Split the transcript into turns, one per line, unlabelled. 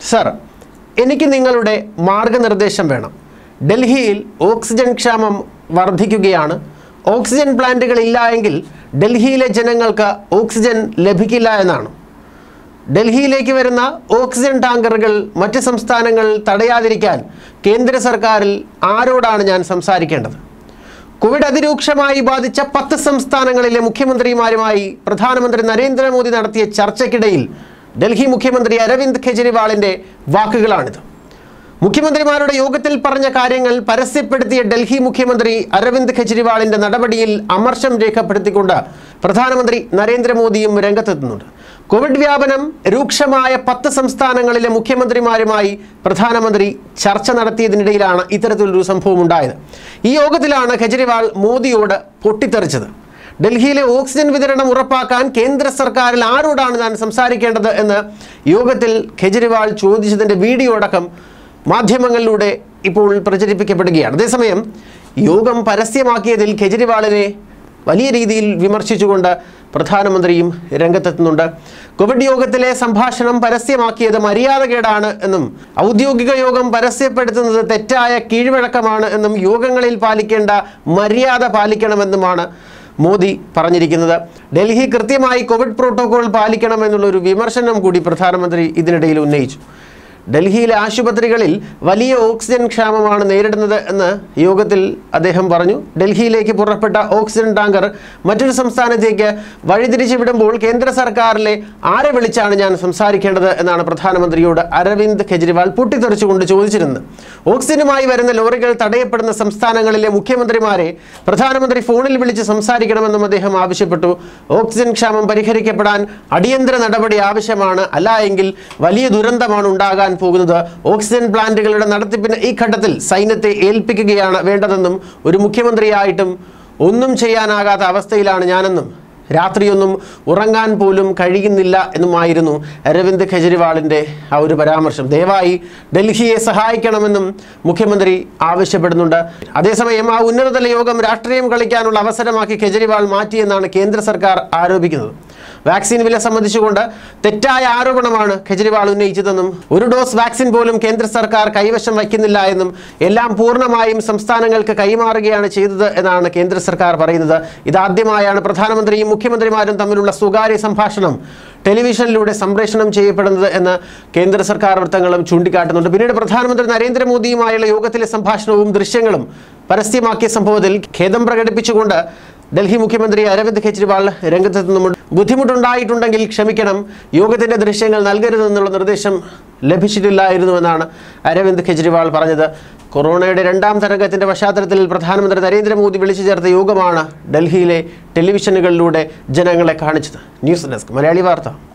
sir എനിക്ക് നിങ്ങളുടെ മാർഗനിർദ്ദേശം വേണം ഡൽഹിയിൽ ഓക്സിജൻ ക്ഷാമം വർദ്ധിക്കുകയാണ് ഓക്സിജൻ പ്ലാന്റുകൾ ഇല്ല എങ്കിൽ ഡൽഹിയിലെ ജനങ്ങൾക്ക് ഓക്സിജൻ ലഭിക്കില്ല എന്നാണ് ഡൽഹിയിലേക്ക് വരുന്ന ഓക്സിജൻ ടാങ്കറുകൾ മറ്റ് സംസ്ഥാനങ്ങൾ തടയാതിരിക്കാൻ കേന്ദ്ര സർക്കാരിൽ ആരോടാണ് ഞാൻ സംസാരിക്കേണ്ടത് കോവിഡ് അതിരൂക്ഷമായി ബാധിച്ച പത്ത് സംസ്ഥാനങ്ങളിലെ മുഖ്യമന്ത്രിമാരുമായി പ്രധാനമന്ത്രി നരേന്ദ്രമോദി നടത്തിയ ചർച്ചയ്ക്കിടയിൽ ഡൽഹി മുഖ്യമന്ത്രി അരവിന്ദ് കെജ്രിവാളിൻ്റെ വാക്കുകളാണിത് മുഖ്യമന്ത്രിമാരുടെ യോഗത്തിൽ പറഞ്ഞ കാര്യങ്ങൾ പരസ്യപ്പെടുത്തിയ ഡൽഹി മുഖ്യമന്ത്രി അരവിന്ദ് കെജ്രിവാളിന്റെ നടപടിയിൽ അമർഷം രേഖപ്പെടുത്തിക്കൊണ്ട് പ്രധാനമന്ത്രി നരേന്ദ്രമോദിയും രംഗത്തെത്തുന്നുണ്ട് കോവിഡ് വ്യാപനം രൂക്ഷമായ പത്ത് സംസ്ഥാനങ്ങളിലെ മുഖ്യമന്ത്രിമാരുമായി പ്രധാനമന്ത്രി ചർച്ച നടത്തിയതിനിടയിലാണ് ഇത്തരത്തിലൊരു സംഭവം ഉണ്ടായത് ഈ യോഗത്തിലാണ് കെജ്രിവാൾ മോദിയോട് പൊട്ടിത്തെറിച്ചത് ഡൽഹിയിലെ ഓക്സിജൻ വിതരണം ഉറപ്പാക്കാൻ കേന്ദ്ര സർക്കാരിൽ ആരോടാണ് ഞാൻ സംസാരിക്കേണ്ടത് എന്ന് യോഗത്തിൽ കെജ്രിവാൾ ചോദിച്ചതിൻ്റെ വീഡിയോ അടക്കം മാധ്യമങ്ങളിലൂടെ ഇപ്പോൾ പ്രചരിപ്പിക്കപ്പെടുകയാണ് അതേസമയം യോഗം പരസ്യമാക്കിയതിൽ കെജ്രിവാളിനെ വലിയ രീതിയിൽ വിമർശിച്ചുകൊണ്ട് പ്രധാനമന്ത്രിയും രംഗത്തെത്തുന്നുണ്ട് കോവിഡ് യോഗത്തിലെ സംഭാഷണം പരസ്യമാക്കിയത് മര്യാദകേടാണ് എന്നും ഔദ്യോഗിക യോഗം പരസ്യപ്പെടുത്തുന്നത് തെറ്റായ കീഴ്വഴക്കമാണ് എന്നും യോഗങ്ങളിൽ പാലിക്കേണ്ട മര്യാദ പാലിക്കണമെന്നുമാണ് മോദി പറഞ്ഞിരിക്കുന്നത് ഡൽഹി കൃത്യമായി കോവിഡ് പ്രോട്ടോകോൾ പാലിക്കണമെന്നുള്ളൊരു വിമർശനം കൂടി പ്രധാനമന്ത്രി ഇതിനിടയിൽ ഉന്നയിച്ചു ഡൽഹിയിലെ ആശുപത്രികളിൽ വലിയ ഓക്സിജൻ ക്ഷാമമാണ് നേരിടുന്നത് എന്ന് യോഗത്തിൽ അദ്ദേഹം പറഞ്ഞു ഡൽഹിയിലേക്ക് പുറപ്പെട്ട ഓക്സിജൻ ടാങ്കർ മറ്റൊരു സംസ്ഥാനത്തേക്ക് വഴിതിരിച്ചു വിടുമ്പോൾ കേന്ദ്ര സർക്കാരിലെ ആരെ വിളിച്ചാണ് ഞാൻ സംസാരിക്കേണ്ടത് എന്നാണ് പ്രധാനമന്ത്രിയോട് അരവിന്ദ് കെജ്രിവാൾ പൊട്ടിത്തെറിച്ചുകൊണ്ട് ചോദിച്ചിരുന്നത് ഓക്സിജനുമായി വരുന്ന ലോറികൾ തടയപ്പെടുന്ന സംസ്ഥാനങ്ങളിലെ മുഖ്യമന്ത്രിമാരെ പ്രധാനമന്ത്രി ഫോണിൽ വിളിച്ച് സംസാരിക്കണമെന്നും അദ്ദേഹം ആവശ്യപ്പെട്ടു ഓക്സിജൻ ക്ഷാമം പരിഹരിക്കപ്പെടാൻ അടിയന്തര നടപടി ആവശ്യമാണ് അല്ല എങ്കിൽ വലിയ ദുരന്തമാണ് ഉണ്ടാകാൻ പോകുന്നത് ഓക്സിജൻ പ്ലാന്റുകളുടെ നടത്തിപ്പിന് ഈ ഘട്ടത്തിൽ സൈന്യത്തെ ഏൽപ്പിക്കുകയാണ് വേണ്ടതെന്നും ഒരു മുഖ്യമന്ത്രിയായിട്ടും ഒന്നും ചെയ്യാനാകാത്ത അവസ്ഥയിലാണ് ഞാനെന്നും രാത്രിയൊന്നും ഉറങ്ങാൻ പോലും കഴിയുന്നില്ല എന്നുമായിരുന്നു അരവിന്ദ് കെജ്രിവാളിൻ്റെ ആ ഒരു പരാമർശം ദയവായി ഡൽഹിയെ സഹായിക്കണമെന്നും മുഖ്യമന്ത്രി ആവശ്യപ്പെടുന്നുണ്ട് അതേസമയം ആ ഉന്നതതല യോഗം രാഷ്ട്രീയം കളിക്കാനുള്ള അവസരമാക്കി കെജ്രിവാൾ മാറ്റിയെന്നാണ് കേന്ദ്ര സർക്കാർ ആരോപിക്കുന്നത് വാക്സിൻ വില സംബന്ധിച്ചുകൊണ്ട് തെറ്റായ ആരോപണമാണ് കെജ്രിവാൾ ഉന്നയിച്ചതെന്നും ഒരു ഡോസ് വാക്സിൻ പോലും കേന്ദ്ര സർക്കാർ കൈവശം വയ്ക്കുന്നില്ല എന്നും എല്ലാം പൂർണ്ണമായും സംസ്ഥാനങ്ങൾക്ക് കൈമാറുകയാണ് ചെയ്തത് എന്നാണ് കേന്ദ്ര സർക്കാർ പറയുന്നത് ഇതാദ്യമായാണ് പ്രധാനമന്ത്രിയും മുഖ്യമന്ത്രിമാരും തമ്മിലുള്ള സ്വകാര്യ സംഭാഷണം ടെലിവിഷനിലൂടെ സംപ്രേഷണം ചെയ്യപ്പെടുന്നത് എന്ന് കേന്ദ്ര സർക്കാർ വൃത്തങ്ങളും ചൂണ്ടിക്കാട്ടുന്നുണ്ട് പിന്നീട് പ്രധാനമന്ത്രി നരേന്ദ്രമോദിയുമായുള്ള യോഗത്തിലെ സംഭാഷണവും ദൃശ്യങ്ങളും പരസ്യമാക്കിയ സംഭവത്തിൽ ഖേദം പ്രകടിപ്പിച്ചുകൊണ്ട് ഡൽഹി മുഖ്യമന്ത്രി അരവിന്ദ് കെജ്രിവാൾ രംഗത്തെത്തുന്നുമുണ്ട് ബുദ്ധിമുട്ടുണ്ടായിട്ടുണ്ടെങ്കിൽ ക്ഷമിക്കണം യോഗത്തിന്റെ ദൃശ്യങ്ങൾ നൽകരുതെന്നുള്ള നിർദ്ദേശം ലഭിച്ചിട്ടില്ലായിരുന്നുവെന്നാണ് അരവിന്ദ് കെജ്രിവാൾ പറഞ്ഞത് കൊറോണയുടെ രണ്ടാം തരംഗത്തിന്റെ പശ്ചാത്തലത്തിൽ പ്രധാനമന്ത്രി നരേന്ദ്രമോദി വിളിച്ചു ചേർത്ത യോഗമാണ് ഡൽഹിയിലെ ടെലിവിഷനുകളിലൂടെ ജനങ്ങളെ കാണിച്ചത് ന്യൂസ് ഡെസ്ക് മലയാളി വാർത്ത